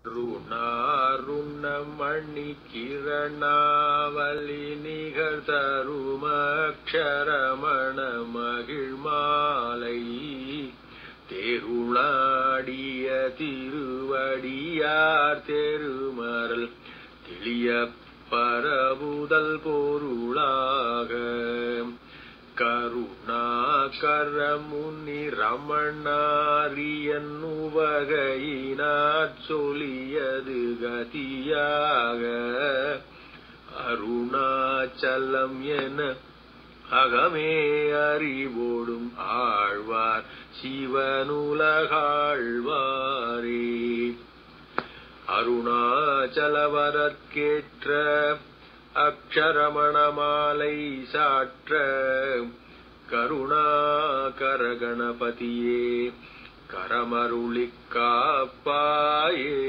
ருணாருணமணி கிரணாவலி நிகழ் தருமக்ஷரமண மகிழ்மாலை தேருளாடிய திருவடியார் தெருமரல் தெளிய பரவுதல் பொருளாக கருணாகர முனி ரமணாரியன் உவகையினாற் சொல்லியது கதியாக அருணாச்சலம் என அகமே அறிவோடும் ஆழ்வார் சிவனுலகாழ்வாரே அருணாச்சலவரற்கேற்ற அக்ஷரமணமாலை சாற்ற கருணாகர கணபதியே கரமருளிக் காப்பாயே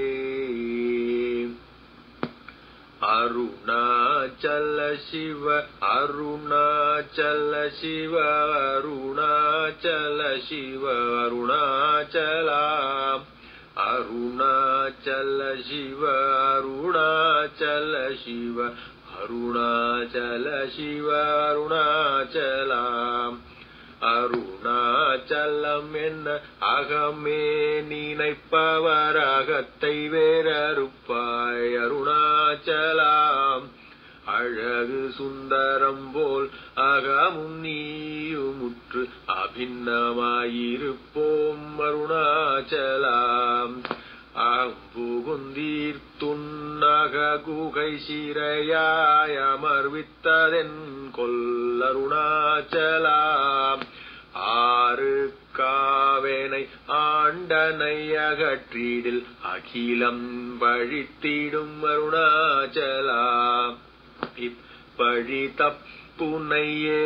அருணாச்சல சிவ அருணாச்சல சிவ அருணாச்சல சிவ அருணாச்சலாம் அருணாச்சல சிவ அருணாச்சல சிவ அருணாச்சல சிவ அருணாச்சலாம் அருணாச்சலம் என்ன அகமே நினைப்பவர் அகத்தை வேறறுப்பாய் அருணாச்சலாம் அழகு சுந்தரம் போல் அகமும் நீயுமுற்று அபிநமாயிருப்போம் அருணாச்சலாம் அம்புகுந்தீர் துன்னக குகை சிறையாய் அமர்வித்ததென் கொல்லருணாச்சலாம் ஆறு காவேனை ஆண்டனை அகற்றிடில் அகிலம் பழித்திடும் அருணாச்சலாம் இப்பழி தப்புனையே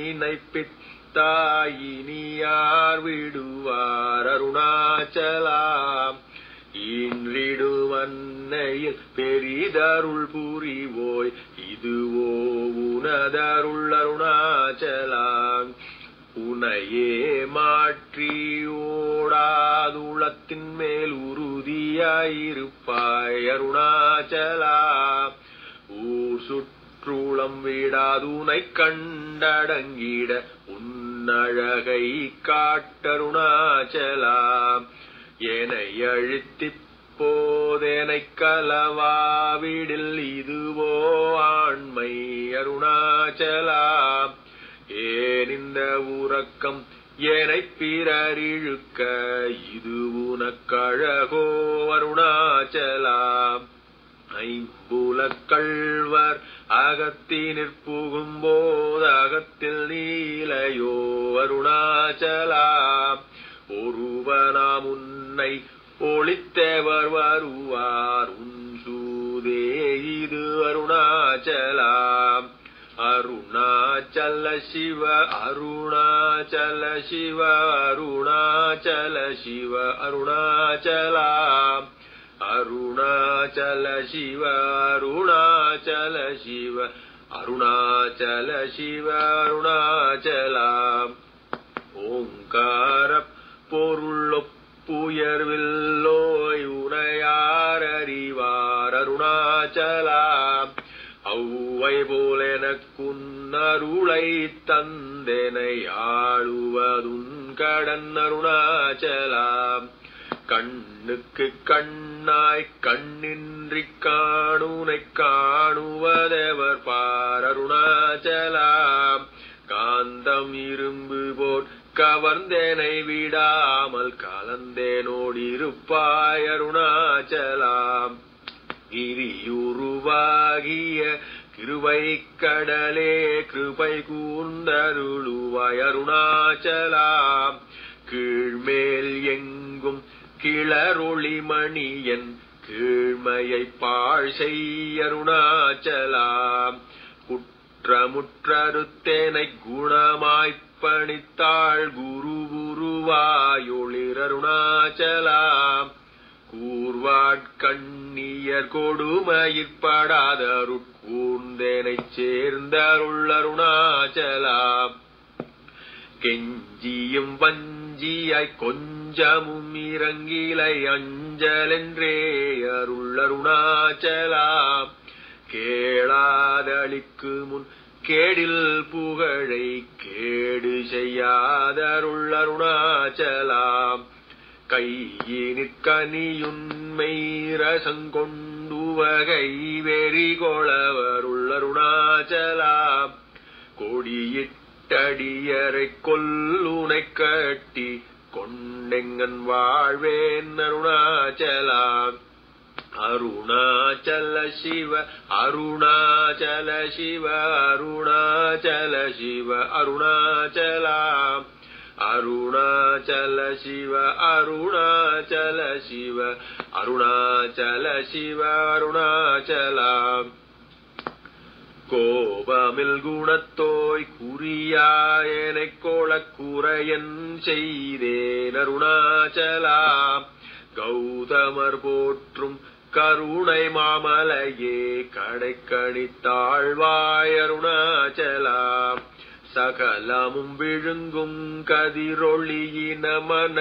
நினைப்பித்தாயினியார் விடுவார் அருணாச்சலாம் இன்றிடுவன்னையில் பெரிதருள் புரிவோய் இதுவோ உனதருள் அருணாச்சலாம் உனையே மாற்றி ஓடாதுளத்தின் மேல் உறுதியாயிருப்பாய் அருணாச்சலாம் ஊர் சுற்றுளம் விடாதுனை கண்டடங்கிட உன்னழகை காட்டருணாச்சலாம் என்னை அழுத்திப் போதெனை கலவாவிடில் இதுவோ ஆண்மை அருணாச்சலாம் ஏன் இந்த உறக்கம் என்னை பிறரிழுக்க இது உனக்கழகோ அருணாச்சலாம் ஐம்புலக் கள்வர் அகத்தினிற் புகும்போது அகத்தில் நீலையோ அருணாச்சலாம் ஒருவனாம் உன்னை ஒளித்தேவர் வருவார் உன் சூதே இது அருணாச்சலாம் அருணாச்சல சிவ அருணாச்சல சிவ அருணாச்சல சிவ அருணாச்சலாம் அருணாச்சல சிவ அருணாச்சல சிவ அருணாச்சல சிவ அருணாச்சலாம் ஓங்கார பொருளொப்புயர்வில்லோய் உனையார் அறிவார் அருணாச்சலாம் ஔவை போலெனக்குன்னருளை தந்தெனை ஆளுவதுன் கடன் அருணாச்சலாம் கண்ணுக்கு கண்ணாய் கண்ணின்றி காணுனை காணுவதெவர் பார் அருணாச்சலாம் காந்தம் இரும்பு போட் கவர்ந்தேனை விடாமல் கலந்தேனோடிருப்பாய் அருணாச்சலாம் கிரியுருவாகிய கிருவை கடலே கிருபை கூர்ந்தருளுவாய் அருணாச்சலாம் கீழ்மேல் எங்கும் கிளரொளிமணியன் கீழ்மையை பாழ் செய்யருணாச்சலாம் குற்றமுற்றறுத்தேனை குணமாய்ப் பணித்தாள் குரு குருவாயொளிரருணாச்சலாம் கூர்வாட்கண்ணியர் கொடுமயிற்படாதருட் கூர்ந்தேனைச் சேர்ந்தருள் அருணாச்சலாம் கெஞ்சியும் வஞ்ச வஞ்சியாய் கொஞ்சமும் இறங்கிலை அஞ்சலென்றே அருள் அருணாச்சலாம் கேளாதளிக்கு முன் கேடில் புகழை கேடு செய்யாதருள் அருணாச்சலாம் கையினிற்கனியுண்மை ரசங்கொண்டு வகை வெறி கொளவருள் அருணாச்சலாம் கொடியிட்டடியரை கொல்லுனை கட்டி கொண்டெங்கன் வாழ்வேன் அருணாச்சலாம் அருணாச்சல சிவ அருணாச்சல சிவ அருணாச்சல சிவ அருணாச்சலாம் அருணாச்சல சிவ அருணாச்சல சிவ அருணாச்சல சிவ அருணாச்சலாம் கோபமில் குணத்தோய் குறியாயனைக் கோளக்குறையன் செய்தேன் அருணாச்சலாம் கௌதமர் போற்றும் கருணை மாமலையே கடைக்கணித்தாழ்வாய் அருணாச்சலாம் சகலமும் விழுங்கும் கதிரொளியின மன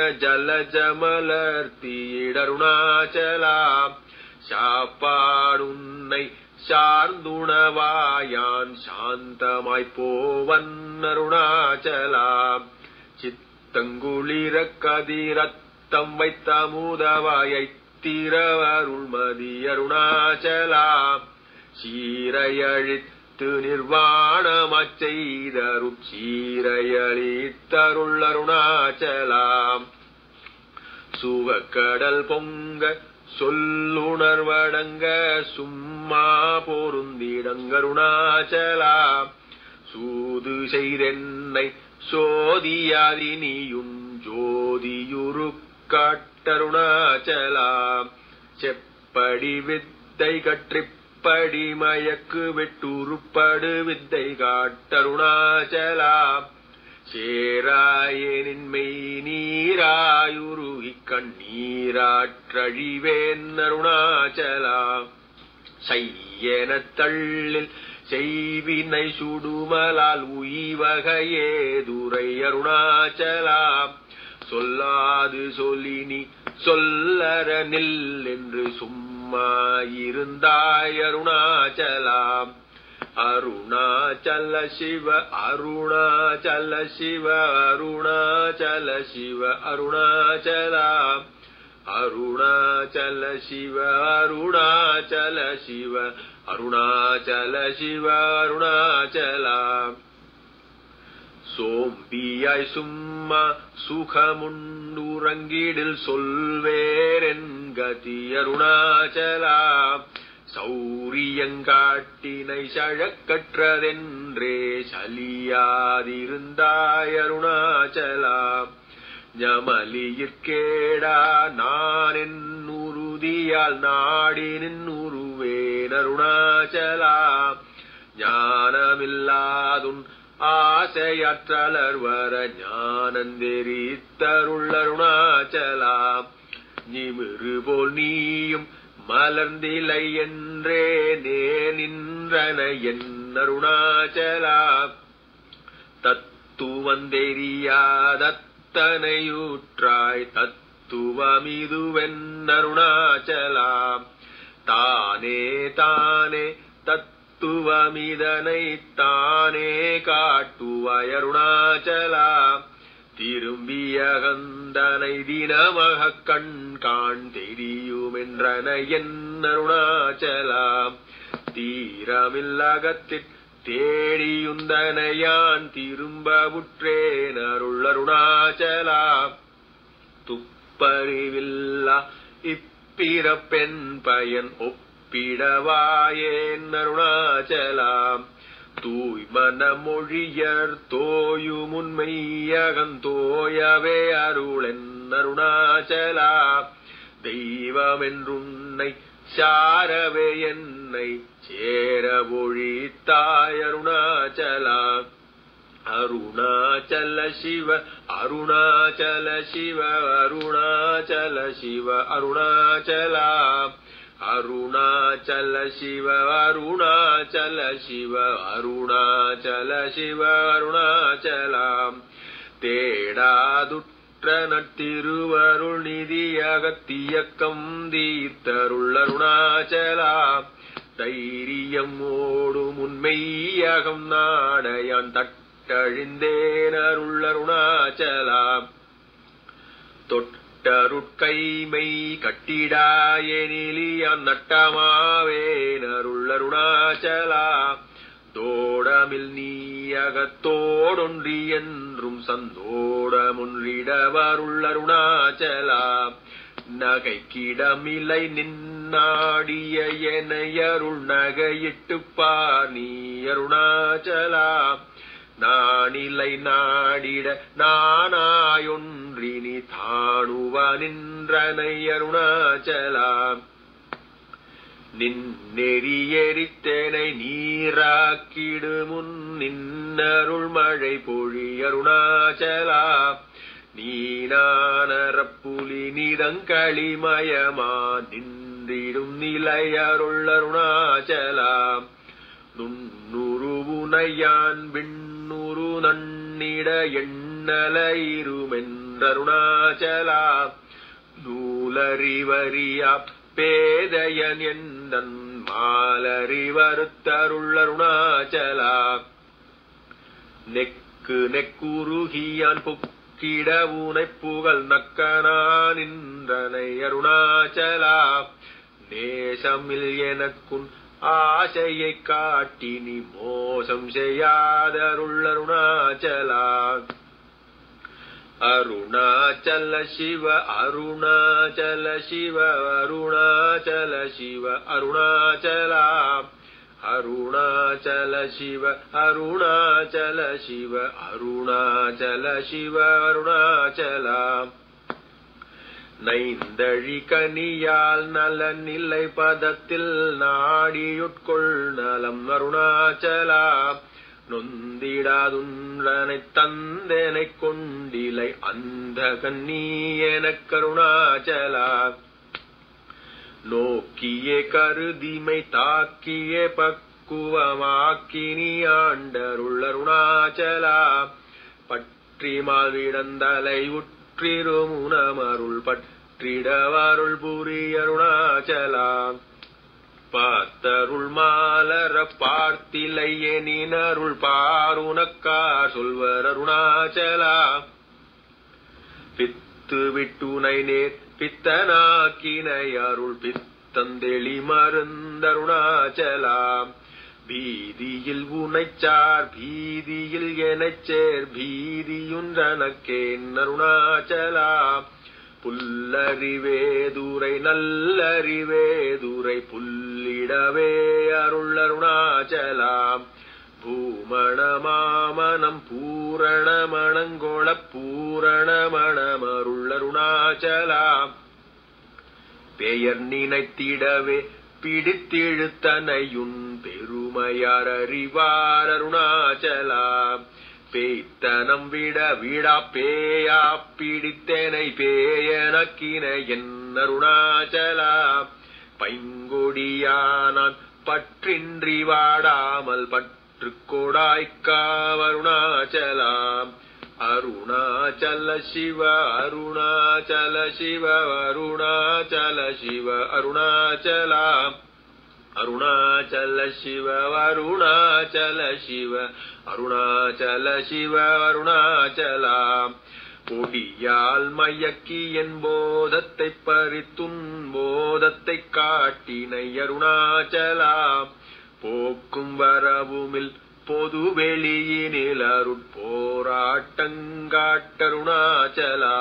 ஜலஜமலர்த்தியிடருணாச்சலாம் சாப்பாடுன்னை சார்ந்துணவாயான் சாந்தமாய் போவன் அருணாச்சலாம் சித்தங்குளிர கதிரத்தம் வைத்த முதவாயை திரவருள்மதி அருணாச்சலாம் சீரையழித்து நிர்வாணமச் செய்தருட் சீரையழித்தருள் அருணாச்சலாம் சுவக்கடல் பொங்க சொல்லுணர்வடங்க சும்மா பொருந்திடங்கருணாச்சலாம் சூது செய்தென்னை சோதியாதினியும் ஜோதியுரு காட்டருணாச்சலாம் செப்படி வித்தை கற்றிப்படி மயக்கு வெட்டுருப்படு வித்தை காட்டருணாச்சலாம் சேராயனின்மை நீராயுருகிக் கண்ணீராற்றழிவேன் அருணாச்சலாம் செய்யன தள்ளில் செய்வினை சுடுமலால் உய்வகையே துரை அருணாச்சலாம் சொல்லாது சொல்லினி சொல்லற நில் என்று சும்மா இருந்தாய் அருணாச்சலாம் அருணாச்சல சிவ அருணாச்சல சிவ அருணாச்சல சிவ அருணாச்சலாம் அருணாச்சல சிவ அருணாச்சல சிவ அருணாச்சல சிவ அருணாச்சலாம் சோம்பியாய் சும்மா சுகமுண்டுறங்கிடில் சொல்வேரென் கதி அருணாச்சலாம் சௌரியங்காட்டினை சழக்கற்றதென்றே சலியாதிருந்தாய் அருணாச்சலாம் ஞமலியிற்கேடா நான் என் உறுதியால் நாடி நின்னுருவேன் அருணாச்சலாம் ஞானமில்லாதுன் ஆசையற்றலர் வர ஞானந்தெரித்தருள் அருணாச்சலாம் நிமிரு போல் நீயும் மலர்ந்திலை என்றே நே நின்றன என் அருணாச்சலாம் தத்துவந்தெரியாதத்தனையூற்றாய் தத்துவமிதுவென் அருணாச்சலாம் தானே தானே தத்துவமிதனை தானே காட்டுவாய் அருணாச்சலாம் திரும்பிய கந்தனை தினமக கண் காண் தெரியுமென்றன என் அருணாச்சலாம் தீரமில்லகத்திற் தேடியுந்தனையான் திரும்ப உற்றேன் அருள் அருணாச்சலாம் துப்பறிவில்லா இப்பிறப்பெண் பயன் ஒப்பிடவாயேன் அருணாச்சலாம் தூய்மன மொழியர் தோயுமுன்மையகந்தோயவே அருளென் அருணாச்சலா தெய்வமென்றுன்னை சாரவே என்னை சேர ஒழித்தாய் அருணாச்சலா அருணாச்சல சிவ அருணாச்சல சிவ அருணாச்சல சிவ அருணாச்சலா அருணாச்சல சிவ அருணாச்சல சிவ அருணாச்சல சிவ அருணாச்சலாம் தேடாதுற்ற பெற்ற நட்டிருவருள் நிதியகத்தியக்கம் தீர்த்தருள் அருணாச்சலா தைரியம் ஓடும் உண்மையகம் நாடையான் தட்டழிந்தேன் அருள் அருணாச்சலா தொட்டருட்கைமை கட்டிடாயெனிலியான் நட்டமாவேன் அருள் அருணாச்சலா தோடமில் நீயகத்தோடொன்றி என்றும் சந்தோடமுன்றிடவருள் அருணாச்சலா நகைக்கிடமில்லை நின்னாடிய எனையருள் நகையிட்டு பார் நீ அருணாச்சலா நானிலை நாடிட நானாயொன்றினி தாணுவ நின்றனை அருணாச்சலா நின்னெறியெறித்தேனை நீராக்கிடு முன் நின்னருள் மழை பொழி அருணாச்சலா நீனானரப்புலி நிதங்களிமயமா நின்றிடும் நிலையருள் அருணாச்சலா நுண்ணுருவுனையான் விண்ணுரு நன்னிட எண்ணலைருமென்றருணாச்சலா நூலறிவறியா பேதையன் எந்தன் மாலறிவருத்தருள் அருணாச்சலா நெக்கு நெக்குருகியான் புக்கிட உனை புகழ் நக்கனா நின்றனை அருணாச்சலா நேசமில் எனக்குன் ஆசையை காட்டி நீ மோசம் செய்யாதருள் அருணாச்சலா அருணாச்சல சிவ அருணாச்சல சிவ அருணாச்சல சிவ அருணாச்சலா அருணாச்சல சிவ அருணாச்சல சிவ அருணாச்சல சிவ அருணாச்சலா நைந்தழி கனியால் நல நிலை பதத்தில் நாடியுட்கொள் நலம் அருணாச்சலா நொந்திடாதுன்றனை தந்தெனைக் கொண்டிலை அந்த கண்ணீ எனக் கருணாச்சலா நோக்கியே கருதிமை தாக்கியே பக்குவமாக்கினி ஆண்டருள் அருணாச்சலா பற்றிமால் விடந்தலை உற்றிரும் உணமருள் பற்றிடவருள் புரி அருணாச்சலா பார்த்தருள் மாலர பார்த்திலை எனினருள் பாருனக்கார் சொல்வர் அருணாச்சலா பித்து விட்டுனை நேர் பித்தனாக்கினை அருள் பித்தந்தெளி மருந்தருணாச்சலா பீதியில் உனைச்சார் பீதியில் எனச் சேர் பீதியுன்றனக்கேன் அருணாச்சலா புல்லறிவேதுரை நல்லறிவேதுரை புல்லிடவே அருள் அருணாச்சலாம் பூமணமாமனம் பூரணமணங்கொள பூரணமணமருள் அருணாச்சலாம் பெயர் நினைத்திடவே பிடித்திழுத்தனையுன் பெருமையார் அறிவார் அருணாச்சலாம் பேய்த்தனம் விட விடா பேயா பிடித்தனை பேயனக்கின என் அருணாச்சலா பைங்கொடியானான் பற்றின்றி வாடாமல் பற்று கொடாய்க்காவருணாச்சலா அருணாச்சல சிவ அருணாச்சல சிவ அருணாச்சல சிவ அருணாச்சலா அருணாச்சல சிவ அருணாச்சல சிவ அருணாச்சல சிவ அருணாச்சலா கொடியால் மயக்கி என் போதத்தை பறித்துன் போதத்தை காட்டினை அருணாச்சலா போக்கும் வரவுமில் பொது வெளியினில் அருட்போராட்டங்காட்டருணாச்சலா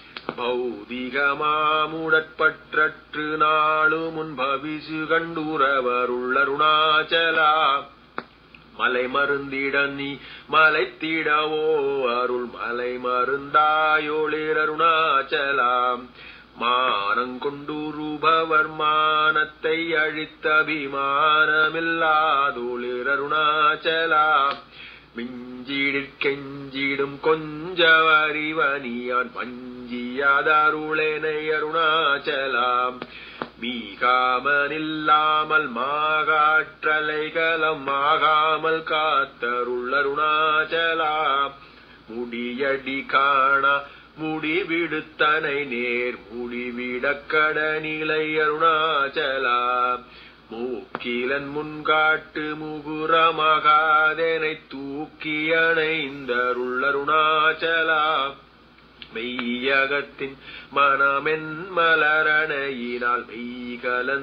பௌதிகமாமுடற்பற்றற்று நாளு முன் பவிசு கண்டுறவருள்ளருணாச்சலா மலை மருந்திட நீ மலைத்திடவோ அருள் மலை மருந்தாயோளிரருணாச்சலாம் மானங்கொண்டுருபவர் மானத்தை அழித்த அபிமானமில்லாதோளிரருணாச்சலா மிஞ்சிடிற்கெஞ்சிடும் கொஞ்சவறிவனியான் மஞ்சியாதருளேனை அருணாச்சலாம் மீகாமனில்லாமல் மாகாற்றலைகலம் ஆகாமல் காத்தருள் அருணாச்சலா முடியடி காணா முடிவிடுத்தனை நேர் முடிவிடக்கட நிலை அருணாச்சலா மூக்கிலன் முன்காட்டு முகுரமகாதனை தூக்கியணைந்தருளருணாச்சலா மெய்யகத்தின் மனமென் மலரணையினால் மெய்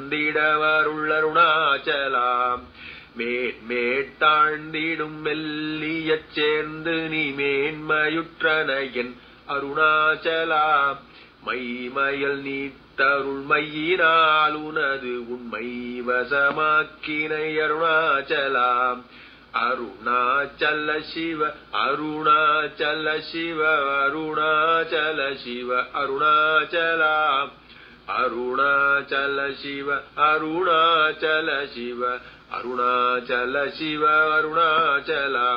கலந்திடவருள்ளருணாச்சலாம் மேன்மேட்டாழ்ந்திடும் மெல்லியச் சேர்ந்து நீ மேன்மையுற்றன என் அருணாச்சலா மைமயல் நீத்தருள் மையினால் உனது உண்மை வசமாக்கினை அருணாச்சலாம் அருணாச்சல சிவ அருணாச்சல சிவ அருணாச்சல சிவ அருணாச்சலா அருணாச்சல சிவ அருணாச்சல சிவ அருணாச்சல சிவ அருணாச்சலா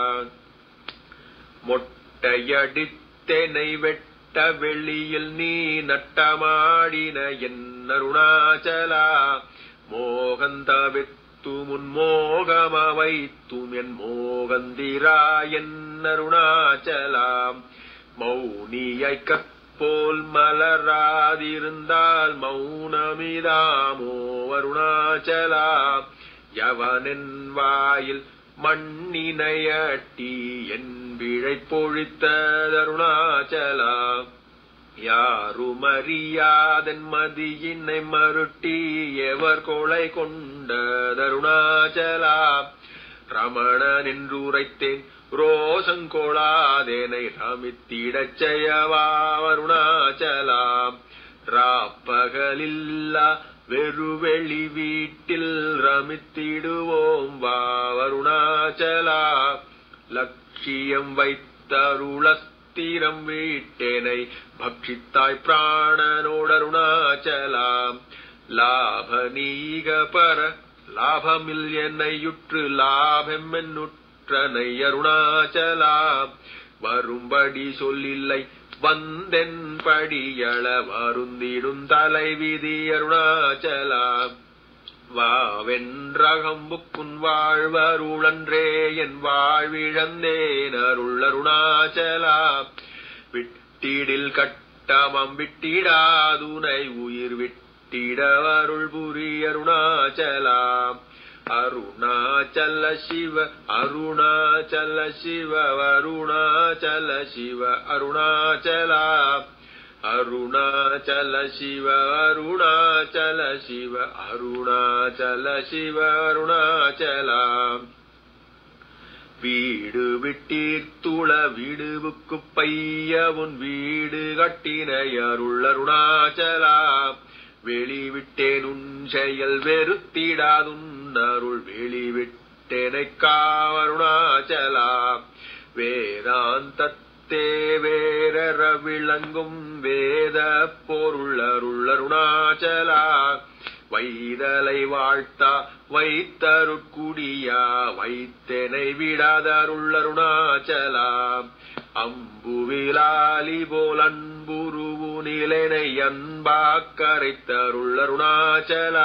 மொட்டையடித்தெனை வெட்ட வெளியில் நீ நட்டமாடின என் அருணாச்சலா மோகந்தவித் துமுன் மோகமவைத்தும் என் மோகந்திரா என் அருணாச்சலாம் மௌனியை கற்போல் மலராதிருந்தால் மௌனமிதாமோ அருணாச்சலா யவனின் வாயில் மண்ணினையட்டி என் விழை பொழித்தருணாச்சலா யாருமறியாதன் மதியினை மருட்டி எவர் கொலை கொண்ட தருணாச்சலா ரமணன் என்றுரைத்தேன் ரோசங்கொளாதேனை ரமித்திடச் செய்யவா வருணாச்சலா ராப்பகலில்லா வெறுவெளி வீட்டில் ரமித்திடுவோம் வா வருணாச்சலா லட்சியம் வைத்தருளஸ் தீரம் வீட்டேனை பக்ஷித்தாய் பிராணனோடருணாச்சலாம் லாப நீக பர லாபமில் என்னையுற்று லாபெம்மென்னுற்றனை அருணாச்சலாம் வரும்படி சொல்லில்லை வந்தென் படியள வருந்திடும் தலைவிதி அருணாச்சலாம் வாவென்றகம்புக்குன் வாழ்வருளன்றே என் வாழ்விழந்தேன் அருள் அருணாச்சலா விட்டிடில் கட்டமம் விட்டிடாதுனை உயிர் விட்டிடவருள் புரி அருணாச்சலா அருணாச்சல சிவ அருணாச்சல சிவ அருணாச்சல சிவ அருணாச்சலா அருணாச்சல சிவ அருணாச்சல சிவ அருணாச்சல சிவ அருணாச்சலா வீடு விட்டீர்த்துள வீடுவுக்கு பைய உன் வீடு கட்டினை அருள் அருணாச்சலா வெளிவிட்டேன் உன் செயல் வெறுத்திடாதுன் அருள் வெளிவிட்டேனை காவருணாச்சலா வேதாந்தத் தேவேரற விளங்கும் வேத பொருள் அருள் அருணாச்சலா வைதலை வாழ்த்தா வைத்தருட்குடியா வைத்தெனை விடாத அருள் அருணாச்சலா அம்புவிலாலி போல் அன்புருவு நிலனை அன்பாக்கரைத்தருள் அருணாச்சலா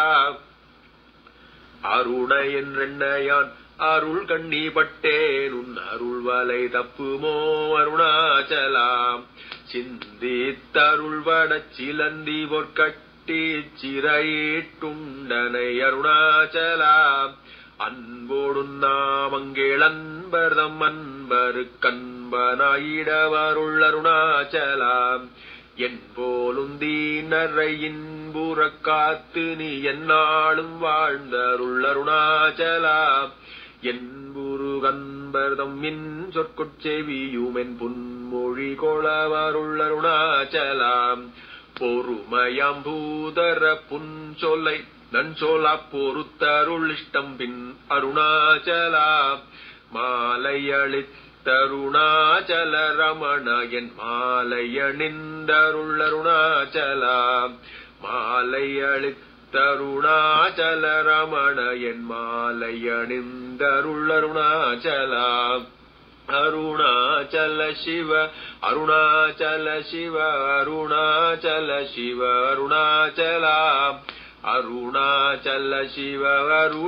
அருண என்றென்னையான் அருள் கண்ணிப்பட்டேன் உன் அருள் வலை தப்புமோ அருணாச்சலாம் சிந்தித்தருள்வடச் சிலந்தி பொற்கட்டி சிறையிட்டுண்டனை அருணாச்சலாம் அன்போடும் நாமங்கேளன்பர்தம் அன்பரு கண்பனாயிடவருள் அருணாச்சலாம் என் போலும் தீனரை இன்புறக் காத்து நீ என்னாலும் வாழ்ந்தருள் அருணாச்சலா என் புரு கன்பர்தம் மின் சொற்கொச்செவியுமென் புன்மொழி கொளவருள் அருணாச்சலாம் பொறுமயாம் பூதர புன்சொல்லை நன்சொலா பொறுத்தருள் இஷ்டம் பின் அருணாச்சலா மாலையளித்தருணாச்சல ரமண என் மாலையணிந்தருள் அருணாச்சலா மாலையளித்தருணாச்சல ரமண என் மாலையணிந்தருள் அருணாச்சலா அருணாச்சல சிவ அருணாச்சல சிவ அருணாச்சல சிவ அருணாச்சலா அருணாச்சல சிவ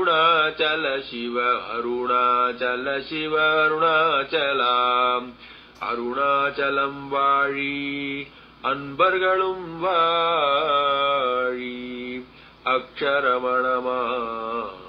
அருணாச்சல சிவ அருணாச்சல சிவ அருணாச்சலாம் அருணாச்சலம் வாழி அன்பர்களும் வாழி அக்ஷரமணமா